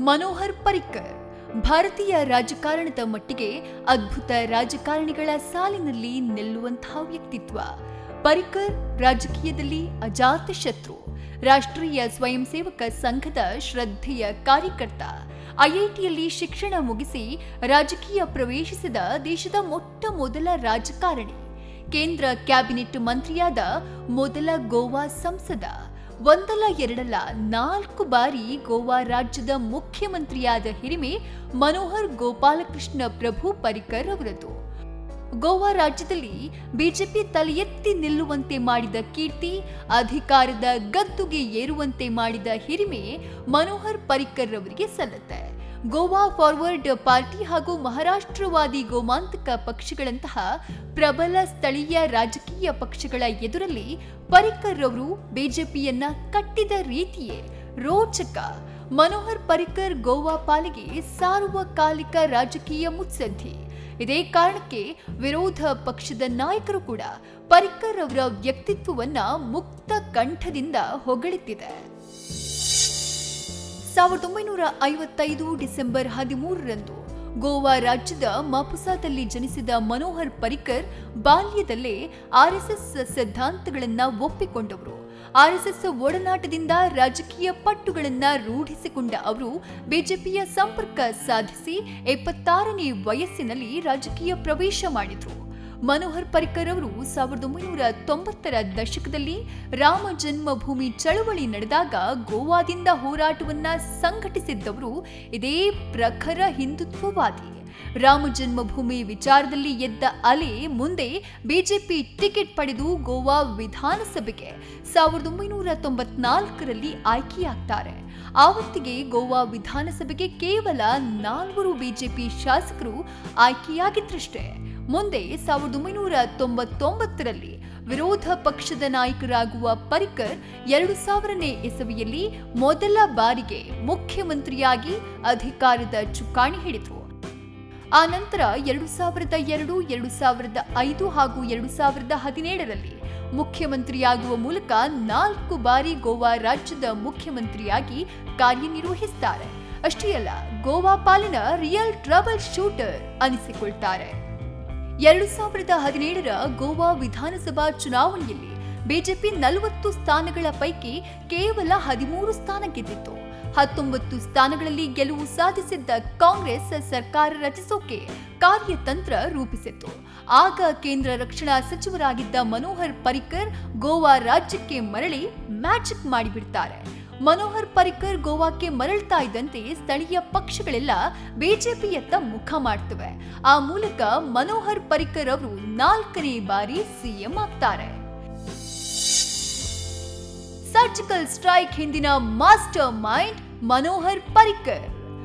ಮನೋಹರ್ ಪರಿಕ್ಕರ್ ಭಾರತೀಯ ರಾಜಕಾರಣದ ಮಟ್ಟಿಗೆ ಅದ್ಭುತ ರಾಜಕಾರಣಿಗಳ ಸಾಲಿನಲ್ಲಿ ನಿಲ್ಲುವಂತಹ ವ್ಯಕ್ತಿತ್ವ ಪರಿಕ್ಕರ್ ರಾಜಕೀಯದಲ್ಲಿ ಅಜಾತ ಶತ್ರು ರಾಷ್ಟ್ರೀಯ ಸ್ವಯಂ ಸೇವಕ ಸಂಘದ ಶ್ರದ್ಧೆಯ ಕಾರ್ಯಕರ್ತ ಐಐಟಿಯಲ್ಲಿ ಶಿಕ್ಷಣ ಮುಗಿಸಿ ರಾಜಕೀಯ ಪ್ರವೇಶಿಸಿದ ದೇಶದ ಮೊಟ್ಟ ಮೊದಲ ರಾಜಕಾರಣಿ ಕೇಂದ್ರ ಕ್ಯಾಬಿನೆಟ್ ಮಂತ್ರಿಯಾದ ಮೊದಲ ಗೋವಾ ಸಂಸದ ಒಂದಲ್ಲ ಎರಡಲ್ಲ ನಾಲ್ಕು ಬಾರಿ ಗೋವಾ ರಾಜ್ಯದ ಮುಖ್ಯಮಂತ್ರಿಯಾದ ಹಿರಿಮೆ ಮನೋಹರ್ ಗೋಪಾಲಕೃಷ್ಣ ಪ್ರಭು ಪರಿಕರ್ ಅವರದು ಗೋವಾ ರಾಜ್ಯದಲ್ಲಿ ಬಿಜೆಪಿ ತಲೆ ಎತ್ತಿ ನಿಲ್ಲುವಂತೆ ಮಾಡಿದ ಕೀರ್ತಿ ಅಧಿಕಾರದ ಗದ್ದುಗೆ ಏರುವಂತೆ ಮಾಡಿದ ಹಿರಿಮೆ ಮನೋಹರ್ ಪರಿಕ್ಕರ್ ಅವರಿಗೆ ಸಲ್ಲುತ್ತೆ ಗೋವಾ ಫಾರ್ವರ್ಡ್ ಪಾರ್ಟಿ ಹಾಗೂ ಮಹಾರಾಷ್ಟ್ರವಾದಿ ಗೋಮಾಂತಕ ಪಕ್ಷಗಳಂತಹ ಪ್ರಬಲ ಸ್ಥಳೀಯ ರಾಜಕೀಯ ಪಕ್ಷಗಳ ಎದುರಲ್ಲಿ ಪರಿಕ್ಕರ್ ಅವರು ಬಿಜೆಪಿಯನ್ನ ಕಟ್ಟಿದ ರೀತಿಯೇ ರೋಚಕ ಮನೋಹರ್ ಪರಿಕ್ಕರ್ ಗೋವಾ ಪಾಲಿಗೆ ಸಾರ್ವಕಾಲಿಕ ರಾಜಕೀಯ ಮುತ್ಸದ್ದಿ ಇದೇ ಕಾರಣಕ್ಕೆ ವಿರೋಧ ಪಕ್ಷದ ನಾಯಕರು ಕೂಡ ಪರಿಕ್ಕರ್ ಅವರ ವ್ಯಕ್ತಿತ್ವವನ್ನ ಮುಕ್ತ ಕಂಠದಿಂದ ಹೊಗಳುತ್ತಿದೆ ಸಾವಿರದ ಒಂಬೈನೂರ ಐವತ್ತೈದು ಡಿಸೆಂಬರ್ ಹದಿಮೂರರಂದು ಗೋವಾ ರಾಜ್ಯದ ಮಪುಸಾದಲ್ಲಿ ಜನಿಸಿದ ಮನೋಹರ್ ಪರಿಕ್ಕರ್ ಬಾಲ್ಯದಲ್ಲೇ ಆರ್ಎಸ್ಎಸ್ ಸಿದ್ಧಾಂತಗಳನ್ನ ಒಪ್ಪಿಕೊಂಡವರು ಆರ್ಎಸ್ಎಸ್ ಒಡನಾಟದಿಂದ ರಾಜಕೀಯ ಪಟ್ಟುಗಳನ್ನ ರೂಢಿಸಿಕೊಂಡ ಅವರು ಬಿಜೆಪಿಯ ಸಂಪರ್ಕ ಸಾಧಿಸಿ ಎಪ್ಪತ್ತಾರನೇ ವಯಸ್ಸಿನಲ್ಲಿ ರಾಜಕೀಯ ಪ್ರವೇಶ ಮಾಡಿದ್ರು ಮನೋಹರ್ ಪರಿಕ್ಕರ್ ಅವರು ಸಾವಿರದ ಒಂಬೈನೂರ ತೊಂಬತ್ತರ ದಶಕದಲ್ಲಿ ರಾಮ ಜನ್ಮಭೂಮಿ ಚಳವಳಿ ನಡೆದಾಗ ಗೋವಾದಿಂದ ಹೋರಾಟವನ್ನ ಸಂಘಟಿಸಿದ್ದವರು ಇದೇ ಪ್ರಖರ ಹಿಂದುತ್ವವಾದಿ ರಾಮ ಜನ್ಮಭೂಮಿ ವಿಚಾರದಲ್ಲಿ ಎದ್ದ ಅಲೆ ಮುಂದೆ ಬಿಜೆಪಿ ಟಿಕೆಟ್ ಪಡೆದು ಗೋವಾ ವಿಧಾನಸಭೆಗೆ ಸಾವಿರದ ಒಂಬೈನೂರ ತೊಂಬತ್ನಾಲ್ಕರಲ್ಲಿ ಆಯ್ಕೆಯಾಗ್ತಾರೆ ಆವತ್ತಿಗೆ ಗೋವಾ ವಿಧಾನಸಭೆಗೆ ಕೇವಲ ನಾಲ್ವರು ಬಿಜೆಪಿ ಶಾಸಕರು ಆಯ್ಕೆಯಾಗಿದ್ರಷ್ಟೇ ಮುಂದೆ ಸಾವಿರದ ಒಂಬೈನೂರ ತೊಂಬತ್ತೊಂಬತ್ತರಲ್ಲಿ ವಿರೋಧ ಪಕ್ಷದ ನಾಯಕರಾಗುವ ಪರಿಕ್ಕರ್ ಎರಡು ಸಾವಿರನೇ ಇಸವಿಯಲ್ಲಿ ಮೊದಲ ಬಾರಿಗೆ ಮುಖ್ಯಮಂತ್ರಿಯಾಗಿ ಅಧಿಕಾರದ ಚುಕ್ಕಾಣಿ ಹಿಡಿದರು ಆ ನಂತರ ಎರಡು ಸಾವಿರದ ಎರಡು ಎರಡು ಸಾವಿರದ ಐದು ಹಾಗೂ ಎರಡು ಸಾವಿರದ ಹದಿನೇಳರಲ್ಲಿ ಮುಖ್ಯಮಂತ್ರಿಯಾಗುವ ಮೂಲಕ ನಾಲ್ಕು ಬಾರಿ ಗೋವಾ ರಾಜ್ಯದ ಮುಖ್ಯಮಂತ್ರಿಯಾಗಿ ಕಾರ್ಯನಿರ್ವಹಿಸುತ್ತಾರೆ ಅಷ್ಟೇ ಅಲ್ಲ ಗೋವಾ ಪಾಲಿನ ರಿಯಲ್ ಟ್ರಬಲ್ ಶೂಟರ್ ಅನಿಸಿಕೊಳ್ತಾರೆ ಎರಡು ಸಾವಿರದ ಹದಿನೇಳರ ಗೋವಾ ವಿಧಾನಸಭಾ ಚುನಾವಣೆಯಲ್ಲಿ ಬಿಜೆಪಿ ನಲವತ್ತು ಸ್ಥಾನಗಳ ಪೈಕಿ ಕೇವಲ ಹದಿಮೂರು ಸ್ಥಾನ ಗೆದ್ದಿತ್ತು ಹತ್ತೊಂಬತ್ತು ಸ್ಥಾನಗಳಲ್ಲಿ ಗೆಲುವು ಸಾಧಿಸಿದ್ದ ಕಾಂಗ್ರೆಸ್ ಸರ್ಕಾರ ರಚಿಸೋಕೆ ಕಾರ್ಯತಂತ್ರ ರೂಪಿಸಿತ್ತು ಆಗ ಕೇಂದ್ರ ರಕ್ಷಣಾ ಸಚಿವರಾಗಿದ್ದ ಮನೋಹರ್ ಪರಿಕ್ಕರ್ ಗೋವಾ ರಾಜ್ಯಕ್ಕೆ ಮರಳಿ ಮ್ಯಾಜಿಕ್ ಮಾಡಿಬಿಡ್ತಾರೆ ಮನೋಹರ್ ಪರಿಕ್ಕರ್ ಗೋವಾಕ್ಕೆ ಮರಳ್ತಾ ಇದ್ದಂತೆ ಸ್ಥಳೀಯ ಪಕ್ಷಗಳೆಲ್ಲ ಬಿಜೆಪಿಯತ್ತ ಮುಖ ಮಾಡ್ತವೆ ಆ ಮೂಲಕ ಮನೋಹರ್ ಪರಿಕ್ಕರ್ ಅವರು ನಾಲ್ಕನೇ ಬಾರಿ ಸಿಎಂ ಆಗ್ತಾರೆ ಸರ್ಜಿಕಲ್ ಸ್ಟ್ರೈಕ್ ಹಿಂದಿನ ಮಾಸ್ಟರ್ ಮೈಂಡ್ ಮನೋಹರ್ ಪರಿಕ್ಕರ್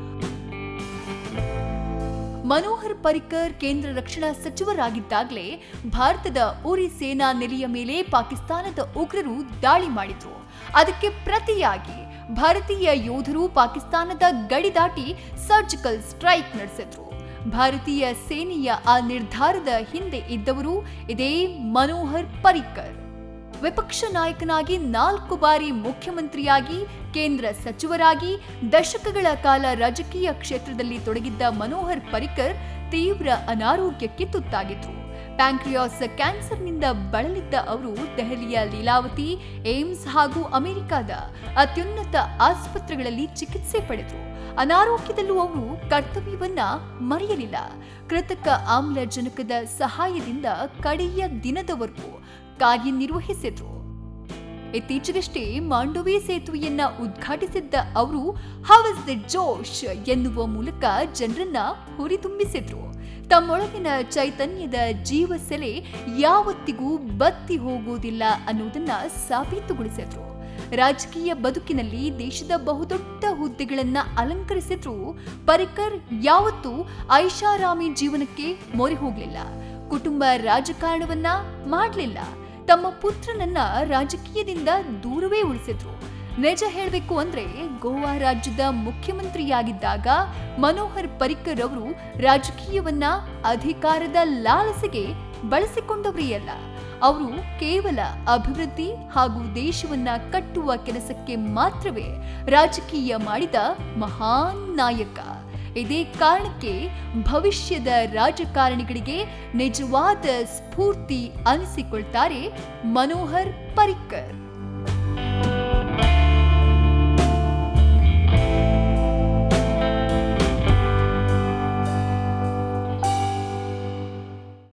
ಮನೋಹರ್ ಪರಿಕ್ಕರ್ ಕೇಂದ್ರ ರಕ್ಷಣಾ ಸಚಿವರಾಗಿದ್ದಾಗಲೇ ಭಾರತದ ಉರಿ ಸೇನಾ ನೆಲೆಯ ಮೇಲೆ ಪಾಕಿಸ್ತಾನದ ಉಗ್ರರು ದಾಳಿ ಮಾಡಿದ್ರು ಅದಕ್ಕೆ ಪ್ರತಿಯಾಗಿ ಭಾರತೀಯ ಯೋಧರು ಪಾಕಿಸ್ತಾನದ ಗಡಿ ದಾಟಿ ಸರ್ಜಿಕಲ್ ಸ್ಟ್ರೈಕ್ ನಡೆಸಿದ್ರು ಭಾರತೀಯ ಸೇನೆಯ ಆ ನಿರ್ಧಾರದ ಹಿಂದೆ ಇದ್ದವರು ಇದೇ ಮನೋಹರ್ ಪರಿಕ್ಕರ್ ವಿಪಕ್ಷ ನಾಯಕನಾಗಿ ನಾಲ್ಕು ಬಾರಿ ಮುಖ್ಯಮಂತ್ರಿಯಾಗಿ ಕೇಂದ್ರ ಸಚಿವರಾಗಿ ದಶಕಗಳ ಕಾಲ ರಾಜಕೀಯ ಕ್ಷೇತ್ರದಲ್ಲಿ ತೊಡಗಿದ್ದ ಮನೋಹರ್ ಪರಿಕ್ಕರ್ ತೀವ್ರ ಅನಾರೋಗ್ಯಕ್ಕೆ ತುತ್ತಾಗಿದ್ರು ಪ್ಯಾಂಕ್ರಿಯಾಸ್ ಕ್ಯಾನ್ಸರ್ನಿಂದ ಬಳಲಿದ್ದ ಅವರು ದೆಹಲಿಯ ಲೀಲಾವತಿ ಏಮ್ಸ್ ಹಾಗೂ ಅಮೆರಿಕದ ಅತ್ಯುನ್ನತ ಆಸ್ಪತ್ರೆಗಳಲ್ಲಿ ಚಿಕಿತ್ಸೆ ಪಡೆದರು ಅನಾರೋಗ್ಯದಲ್ಲೂ ಅವರು ಕರ್ತವ್ಯವನ್ನ ಮರೆಯಲಿಲ್ಲ ಕೃತಕ ಆಮ್ಲಜನಕದ ಸಹಾಯದಿಂದ ಕಡೆಯ ದಿನದವರೆಗೂ ಕಾರ್ಯನಿರ್ವಹಿಸಿದ್ರು ಇತ್ತೀಚೆಗಷ್ಟೇ ಮಾಂಡವಿ ಸೇತುವೆಯನ್ನ ಉದ್ಘಾಟಿಸಿದ್ದ ಅವರು ಹವಸ್ ದ ಜೋಶ್ ಎನ್ನುವ ಮೂಲಕ ಜನರನ್ನ ಹುರಿದುಂಬಿಸಿದ್ರು ತಮ್ಮೊಳಗಿನ ಚೈತನ್ಯದ ಜೀವಸೆಲೆ ಯಾವತ್ತಿಗೂ ಬತ್ತಿ ಹೋಗುವುದಿಲ್ಲ ಅನ್ನುವುದನ್ನ ಸಾಬೀತುಗೊಳಿಸಿದ್ರು ರಾಜಕೀಯ ಬದುಕಿನಲ್ಲಿ ದೇಶದ ಬಹುದೊಡ್ಡ ಹುದ್ದೆಗಳನ್ನ ಅಲಂಕರಿಸಿದ್ರು ಪರಿಕ್ಕರ್ ಯಾವತ್ತೂ ಐಷಾರಾಮಿ ಜೀವನಕ್ಕೆ ಮೊರೆ ಹೋಗಲಿಲ್ಲ ಕುಟುಂಬ ರಾಜಕಾರಣವನ್ನ ಮಾಡಲಿಲ್ಲ ತಮ್ಮ ಪುತ್ರನನ್ನ ರಾಜಕೀಯದಿಂದ ದೂರವೇ ಉಳಿಸಿದ್ರು ನಿಜ ಹೇಳಬೇಕು ಅಂದ್ರೆ ಗೋವಾ ರಾಜ್ಯದ ಮುಖ್ಯಮಂತ್ರಿಯಾಗಿದ್ದಾಗ ಮನೋಹರ್ ಪರಿಕ್ಕರ್ ಅವರು ರಾಜಕೀಯವನ್ನ ಅಧಿಕಾರದ ಲಾಲಸೆಗೆ ಬಳಸಿಕೊಂಡವರೇ ಅಲ್ಲ ಅವರು ಕೇವಲ ಅಭಿವೃದ್ಧಿ ಹಾಗೂ ದೇಶವನ್ನ ಕಟ್ಟುವ ಕೆಲಸಕ್ಕೆ ಮಾತ್ರವೇ ರಾಜಕೀಯ ಮಾಡಿದ ಮಹಾನ್ ನಾಯಕ ಇದೇ ಕಾರಣಕ್ಕೆ ಭವಿಷ್ಯದ ರಾಜಕಾರಣಿಗಳಿಗೆ ನಿಜವಾದ ಸ್ಫೂರ್ತಿ ಅನಿಸಿಕೊಳ್ತಾರೆ ಮನೋಹರ್ ಪರಿಕ್ಕರ್